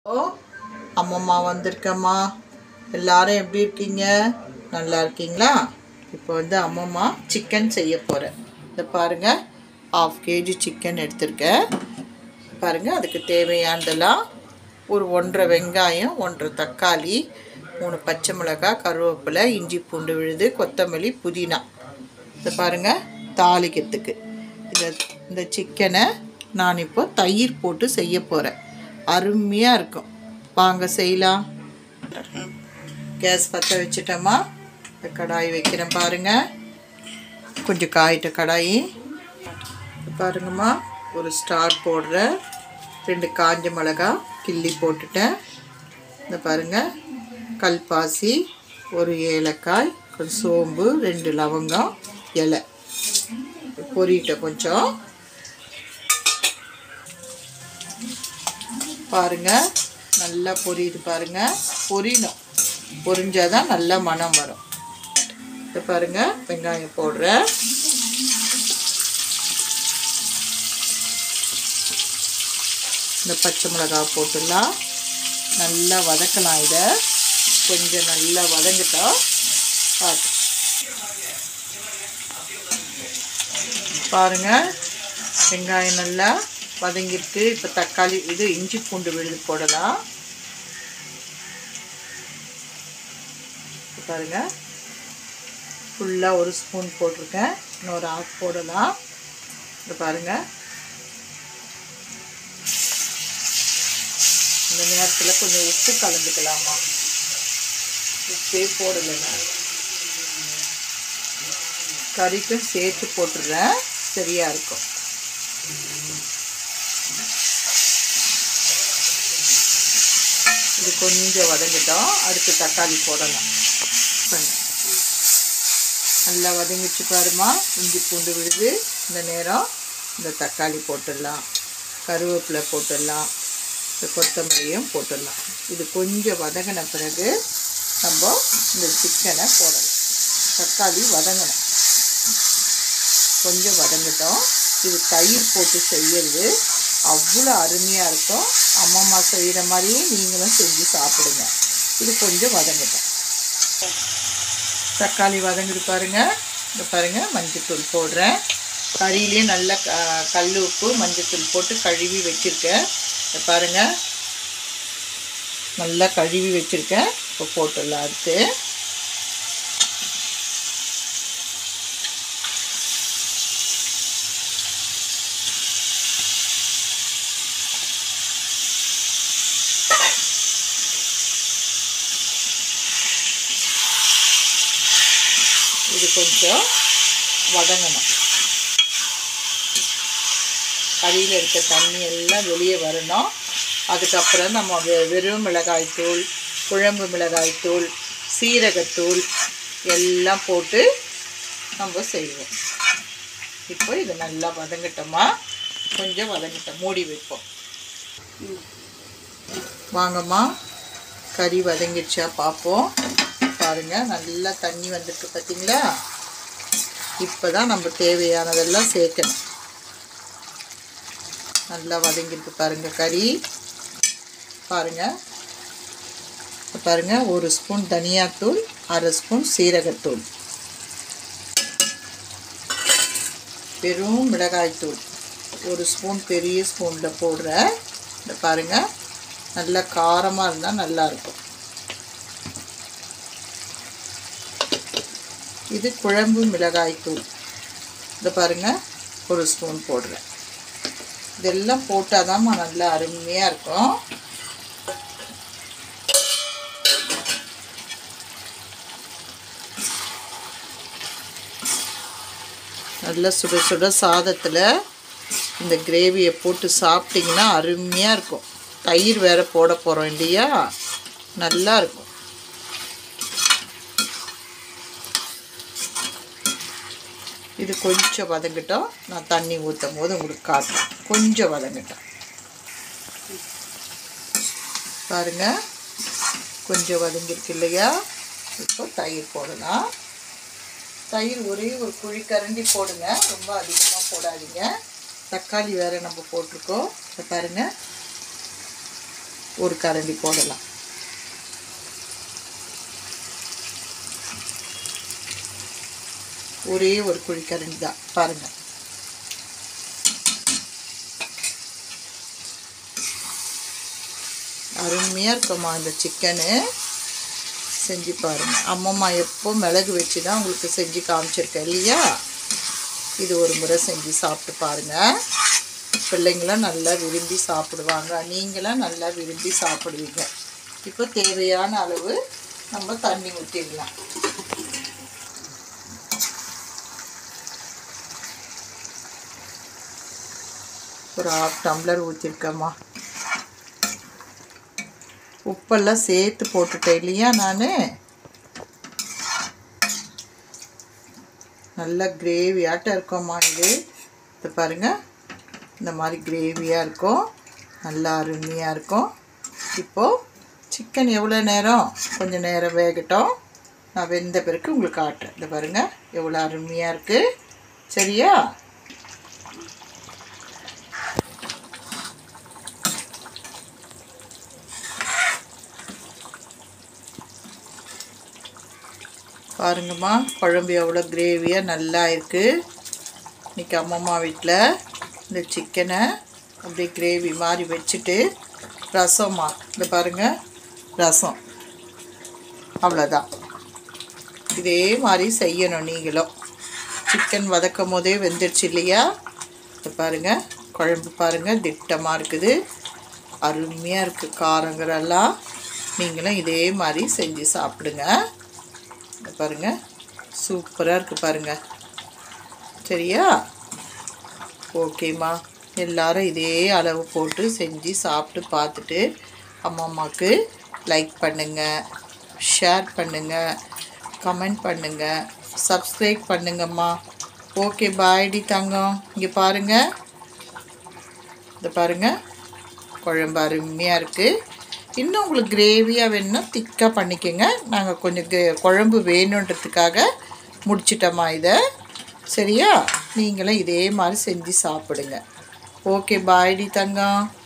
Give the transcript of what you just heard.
ஓ அம்மம்மா வந்திருக்கம்மா எல்லாரும் எப்படி இருக்கீங்க நல்லா இருக்கீங்களா இப்போ வந்து அம்மம்மா சிக்கன் செய்ய போகிறேன் இதை பாருங்கள் ஆஃப் கேஜி சிக்கன் எடுத்திருக்கேன் பாருங்கள் அதுக்கு தேவையானதெல்லாம் ஒரு ஒன்றரை வெங்காயம் ஒன்றரை தக்காளி மூணு பச்சை மிளகாய் கருவேப்பிலை இஞ்சி பூண்டு விழுது கொத்தமல்லி புதினா இதை பாருங்கள் தாளிக்கிறதுக்கு இதை இந்த சிக்கனை நான் இப்போ தயிர் போட்டு செய்ய போகிறேன் அருமையாக இருக்கும் வாங்க செய்யலாம் கேஸ் பற்ற வச்சுட்டோமா இந்த கடாய் வைக்கிறேன் பாருங்கள் கொஞ்சம் காயிட்ட கடாயி பாருங்கம்மா ஒரு ஸ்டார் போடுறேன் ரெண்டு காஞ்ச மிளகா கிள்ளி போட்டுட்டேன் இந்த பாருங்கள் கல்பாசி ஒரு ஏலக்காய் கொஞ்சம் சோம்பு ரெண்டு லவங்கம் இலை பொரியிட்ட கொஞ்சம் பாருங்க நல்லா பொரியுது பாருங்க பொரியணும் பொரிஞ்சாதான் நல்ல மனம் வரும் இதை பாருங்க வெங்காயம் போடுறேன் இந்த பச்சை மிளகாய் போட்டுடலாம் நல்லா வதக்கலாம் இதை கொஞ்சம் நல்லா வதங்கிட்டோம் பார்த்து பாருங்க வெங்காயம் நல்லா வதங்கிட்டு இப்போ தக்காளி இது இஞ்சி பூண்டு விழுது போடலாம் இப்ப பாருங்க ஃபுல்லாக ஒரு ஸ்பூன் போட்டிருக்கேன் இன்னொரு ஆஃப் போடலாம் இது பாருங்க இந்த நேரத்தில் கொஞ்சம் உப்பு கலந்துக்கலாமா உப்பே போடலை நான் கறிக்கும் சேர்த்து போட்டுடுறேன் சரியாக இருக்கும் இது கொஞ்சம் வதங்கிட்டோம் அடுத்து தக்காளி போடலாம் பண்ணு. நல்லா வதங்கிச்சு பாருமா இஞ்சி பூண்டு விழுது இந்த நேரம் இந்த தக்காளி போட்டுடலாம் கருவேப்பிலை போட்டுடலாம் இந்த கொத்தமல்லியும் போட்டுடலாம் இது கொஞ்சம் வதங்கின பிறகு நம்ம இந்த சிக்கனை போடலாம் தக்காளி வதங்கணும் கொஞ்சம் வதங்கட்டும் இது தயிர் போட்டு செய்யறது அவ்வளோ அருமையாக இருக்கும் அம்மம்மா செய்கிற மாதிரியே நீங்களும் செஞ்சு சாப்பிடுங்க இது கொஞ்சம் வதங்கட்டும் தக்காளி வதங்குது பாருங்க இந்த பாருங்க மஞ்சத்தூள் போடுறேன் கறியிலே நல்ல க கல் உப்பு மஞ்சத்தூள் போட்டு கழுவி வச்சுருக்கேன் இந்த பாருங்க நல்லா கழுவி வச்சுருக்கேன் இப்போ போட்டுடலாம் அடுத்து இது கொஞ்சம் வதங்கணும் கறியில் இருக்க தண்ணி எல்லாம் வெளியே வரணும் அதுக்கப்புறம் நம்ம வெ- வெறும் மிளகாய்த்தூள் குழம்பு மிளகாய்த்தூள் சீரகத்தூள் எல்லாம் போட்டு நம்ம செய்வோம் இப்போ இது நல்லா வதங்கட்டோமா கொஞ்சம் வதங்கட்டும் மூடி வைப்போம் வாங்கம்மா கறி வதங்கிடுச்சா பார்ப்போம் பாருங்கள் நல்லா தண்ணி வந்திருக்கு பார்த்தீங்களா இப்போ தான் நம்ம தேவையானதெல்லாம் சேர்க்கணும் நல்லா வதங்கிருக்கு பாருங்கள் கறி பாருங்கள் இப்ப பாருங்க ஒரு ஸ்பூன் தனியாத்தூள் அரை ஸ்பூன் சீரகத்தூள் வெறும் மிளகாய்த்தூள் ஒரு ஸ்பூன் பெரிய ஸ்பூனில் போடுறேன் இந்த பாருங்கள் நல்லா காரமாக இருந்தால் நல்லாயிருக்கும் இது குழம்பு மிளகாய்த்தூள் இதை பாருங்கள் ஒரு ஸ்பூன் போடுறேன் இதெல்லாம் போட்டால் தான்மா நல்லா அருமையாக இருக்கும் நல்லா சுட சுட சாதத்தில் இந்த கிரேவியை போட்டு சாப்பிட்டிங்கன்னா அருமையாக இருக்கும் தயிர் வேற போட போகிறோம் இல்லையா நல்லா இருக்கும் இது கொஞ்சம் வதங்கட்டும் நான் தண்ணி ஊற்றும் போது உங்களுக்கு காட்டுறேன் கொஞ்சம் வதங்கட்டும் பாருங்க கொஞ்சம் வதங்கிருக்கு இல்லையா இப்போ தயிர் போடலாம் தயிர் ஒரே ஒரு குழி கரண்டி போடுங்க ரொம்ப அதிகமாக போடாதீங்க தக்காளி வேறு நம்ம போட்டிருக்கோம் இதை பாருங்க ஒரு கரண்டி போடலாம் ஒரே ஒரு குழிக்கரண்டி தான் பாருங்கள் அருமையாக இருக்கும்மா இந்த சிக்கனு செஞ்சு பாருங்கள் அம்மம்மா எப்போ மிளகு வச்சு தான் உங்களுக்கு செஞ்சு காமிச்சிருக்கேன் இல்லையா இது ஒரு முறை செஞ்சு சாப்பிட்டு பாருங்கள் பிள்ளைங்களாம் நல்லா விரும்பி சாப்பிடுவாங்க நீங்களும் நல்லா விரும்பி சாப்பிடுவீங்க இப்போ தேவையான அளவு நம்ம தண்ணி ஊற்றிடலாம் ஒரு ஹாஃப் டம்ளர் ஊற்றிருக்கேம்மா உப்பெல்லாம் சேர்த்து போட்டுட்டேன் இல்லையா நான் நல்ல கிரேவியாட்டம் இருக்கும்மா இது இது பாருங்கள் இந்த மாதிரி கிரேவியாக இருக்கும் நல்லா அருமையாக இருக்கும் இப்போது சிக்கன் எவ்வளோ நேரம் கொஞ்சம் நேரம் வேகட்டும் நான் வெந்த பிறகு உங்களுக்கு காட்டுறேன் இந்த பாருங்கள் எவ்வளோ அருமையாக இருக்குது சரியா பாருங்கம்மா குழம்பு எவ்வளோ கிரேவியாக நல்லா இருக்குது இன்றைக்கி அம்மம்மா வீட்டில் இந்த சிக்கனை அப்படியே கிரேவி மாதிரி வச்சுட்டு ரசம்மா இந்த பாருங்கள் ரசம் அவ்வளோதான் இதே மாதிரி செய்யணும் நீங்களும் சிக்கன் வதக்கும் போதே வெந்துடுச்சு இல்லையா இது பாருங்கள் குழம்பு பாருங்கள் திட்டமாக இருக்குது அருமையாக இருக்குது காரங்கிறெல்லாம் நீங்களும் இதே மாதிரி செஞ்சு சாப்பிடுங்க இங்க பாருங்க சூப்பராக இருக்குது பாருங்க சரியா ஓகேம்மா எல்லாரும் இதே அளவு போட்டு செஞ்சு சாப்பிட்டு பார்த்துட்டு அம்மா அம்மாவுக்கு லைக் பண்ணுங்கள் ஷேர் பண்ணுங்கள் கமெண்ட் பண்ணுங்கள் சப்ஸ்கிரைப் பண்ணுங்கம்மா ஓகே பாய்டி தங்கம் இங்கே பாருங்கள் இந்த பாருங்கள் குழம்பு அருமையாக இருக்குது இன்னும் உங்களுக்கு கிரேவியாக வேணும்னா திக்காக பண்ணிக்கோங்க நாங்கள் கொஞ்சம் கிரே- குழம்பு வேணுன்றதுக்காக முடிச்சிட்டோமா இதை சரியா நீங்களும் இதே மாதிரி செஞ்சு சாப்பிடுங்க ஓகே பாய்டி தங்கம்